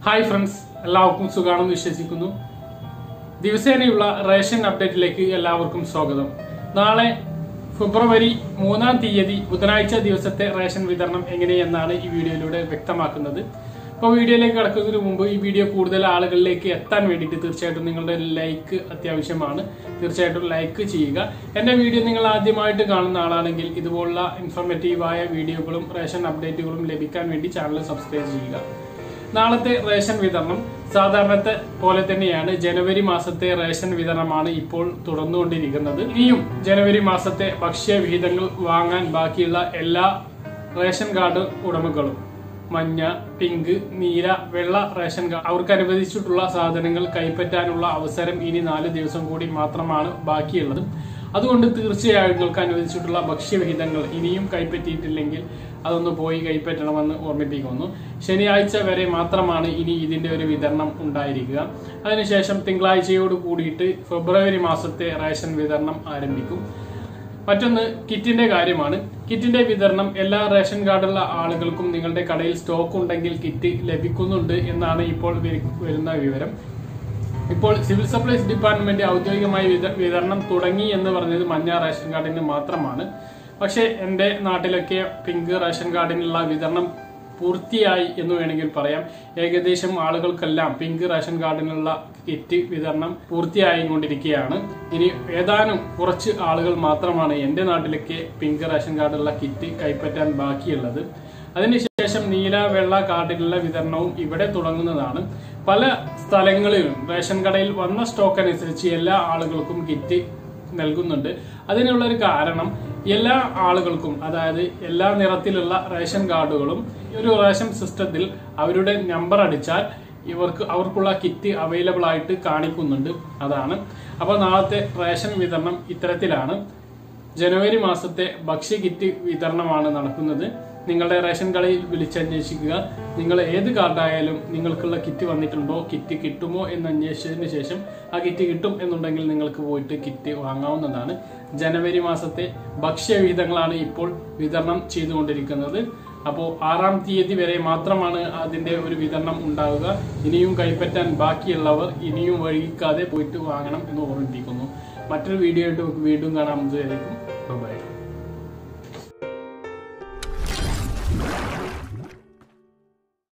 hi friends എല്ലാവർക്കും സുഖാണെന്ന് വിശ്വസിക്കുന്നു ദിവസേനയുള്ള ration അപ്ഡേറ്റിലേക്ക് എല്ലാവർക്കും സ്വാഗതം നാളെ ഫെബ്രുവരി മൂന്നാം തീയതി ബുധനാഴ്ച ദിവസത്തെ റേഷൻ വിതരണം എങ്ങനെയെന്നാണ് ഈ വീഡിയോയിലൂടെ വ്യക്തമാക്കുന്നത് അപ്പോൾ വീഡിയോയിലേക്ക് കടക്കുന്നതിന് മുമ്പ് ഈ വീഡിയോ കൂടുതൽ ആളുകളിലേക്ക് എത്താൻ വേണ്ടിയിട്ട് തീർച്ചയായിട്ടും നിങ്ങളുടെ ലൈക്ക് അത്യാവശ്യമാണ് തീർച്ചയായിട്ടും ലൈക്ക് ചെയ്യുക എന്റെ വീഡിയോ നിങ്ങൾ ആദ്യമായിട്ട് കാണുന്ന ആളാണെങ്കിൽ ഇതുപോലുള്ള ഇൻഫോർമേറ്റീവായ വീഡിയോകളും റേഷൻ അപ്ഡേറ്റുകളും ലഭിക്കാൻ വേണ്ടി ചാനൽ സബ്സ്ക്രൈബ് ചെയ്യുക നാളത്തെ റേഷൻ വിതരണം സാധാരണത്തെ പോലെ തന്നെയാണ് ജനുവരി മാസത്തെ റേഷൻ വിതരണമാണ് ഇപ്പോൾ തുടർന്നുകൊണ്ടിരിക്കുന്നത് ഇനിയും ജനുവരി മാസത്തെ ഭക്ഷ്യവിഹിതങ്ങൾ വാങ്ങാൻ ബാക്കിയുള്ള എല്ലാ റേഷൻ കാർഡ് ഉടമകളും മഞ്ഞ പിങ്ക് നീല വെള്ള റേഷൻ കാർഡ് അവർക്ക് അനുവദിച്ചിട്ടുള്ള സാധനങ്ങൾ കൈപ്പറ്റാനുള്ള അവസരം ഇനി നാല് ദിവസം കൂടി മാത്രമാണ് ബാക്കിയുള്ളത് അതുകൊണ്ട് തീർച്ചയായും നിങ്ങൾക്ക് അനുവദിച്ചിട്ടുള്ള ഭക്ഷ്യവിഹിതങ്ങൾ ഇനിയും കൈപ്പറ്റിയിട്ടില്ലെങ്കിൽ അതൊന്ന് പോയി കൈപ്പറ്റണമെന്ന് ഓർമ്മിപ്പിക്കുന്നു ശനിയാഴ്ച വരെ മാത്രമാണ് ഇനി ഇതിന്റെ ഒരു വിതരണം ഉണ്ടായിരിക്കുക അതിനുശേഷം തിങ്കളാഴ്ചയോട് കൂടിയിട്ട് ഫെബ്രുവരി മാസത്തെ റേഷൻ വിതരണം ആരംഭിക്കും മറ്റൊന്ന് കിറ്റിന്റെ കാര്യമാണ് കിറ്റിന്റെ വിതരണം എല്ലാ റേഷൻ കാർഡുള്ള ആളുകൾക്കും നിങ്ങളുടെ കടയിൽ സ്റ്റോക്ക് ഉണ്ടെങ്കിൽ കിറ്റ് ലഭിക്കുന്നുണ്ട് എന്നാണ് ഇപ്പോൾ വരു- വരുന്ന വിവരം ഇപ്പോൾ സിവിൽ സപ്ലൈസ് ഡിപ്പാർട്ട്മെന്റ് ഔദ്യോഗികമായി വിത- വിതരണം തുടങ്ങി എന്ന് പറഞ്ഞത് മഞ്ഞ റേഷൻ കാർഡിന് മാത്രമാണ് പക്ഷേ എന്റെ നാട്ടിലൊക്കെ പിങ്ക് റേഷൻ കാർഡിനുള്ള വിതരണം പൂർത്തിയായി എന്ന് വേണമെങ്കിൽ പറയാം ഏകദേശം ആളുകൾക്കെല്ലാം പിങ്ക് റേഷൻ കാർഡിനുള്ള കിറ്റ് വിതരണം പൂർത്തിയായി കൊണ്ടിരിക്കുകയാണ് ഇനി ഏതാനും കുറച്ച് ആളുകൾ മാത്രമാണ് എന്റെ നാട്ടിലൊക്കെ പിങ്ക് റേഷൻ കാർഡുള്ള കിറ്റ് കൈപ്പറ്റാൻ ബാക്കിയുള്ളത് അതിനുശേഷം നീല വെള്ള കാർഡിലുള്ള വിതരണവും ഇവിടെ തുടങ്ങുന്നതാണ് പല സ്ഥലങ്ങളിലും റേഷൻ കടയിൽ വന്ന സ്റ്റോക്ക് അനുസരിച്ച് എല്ലാ ആളുകൾക്കും കിറ്റ് നൽകുന്നുണ്ട് അതിനുള്ള ഒരു കാരണം എല്ലാ ആളുകൾക്കും അതായത് എല്ലാ നിറത്തിലുള്ള റേഷൻ കാർഡുകളും ഈ ഒരു റേഷൻ സിസ്റ്റത്തിൽ അവരുടെ നമ്പർ അടിച്ചാൽ ഇവർക്ക് അവർക്കുള്ള കിറ്റ് അവൈലബിൾ ആയിട്ട് കാണിക്കുന്നുണ്ട് അതാണ് അപ്പോൾ നാളത്തെ റേഷൻ വിതരണം ഇത്തരത്തിലാണ് ജനുവരി മാസത്തെ ഭക്ഷ്യ കിറ്റ് വിതരണമാണ് നടക്കുന്നത് നിങ്ങളുടെ റേഷൻ കടയിൽ വിളിച്ചന്വേഷിക്കുക നിങ്ങൾ ഏത് കാർഡായാലും നിങ്ങൾക്കുള്ള കിറ്റ് വന്നിട്ടുണ്ടോ കിറ്റ് കിട്ടുമോ എന്ന് അന്വേഷിച്ചതിന് ശേഷം ആ കിറ്റ് കിട്ടും എന്നുണ്ടെങ്കിൽ നിങ്ങൾക്ക് പോയിട്ട് കിറ്റ് വാങ്ങാവുന്നതാണ് ജനുവരി മാസത്തെ ഭക്ഷ്യവിഹിതങ്ങളാണ് ഇപ്പോൾ വിതരണം ചെയ്തുകൊണ്ടിരിക്കുന്നത് അപ്പോൾ ആറാം തീയതി വരെ മാത്രമാണ് അതിന്റെ ഒരു വിതരണം ഉണ്ടാവുക ഇനിയും കൈപ്പറ്റാൻ ബാക്കിയുള്ളവർ ഇനിയും വൈകിക്കാതെ പോയിട്ട് വാങ്ങണം എന്ന് ഓർമ്മിപ്പിക്കുന്നു മറ്റൊരു വീഡിയോ ആയിട്ട് നമുക്ക് വീണ്ടും കാണാം ഇതുവരെയും ബൈ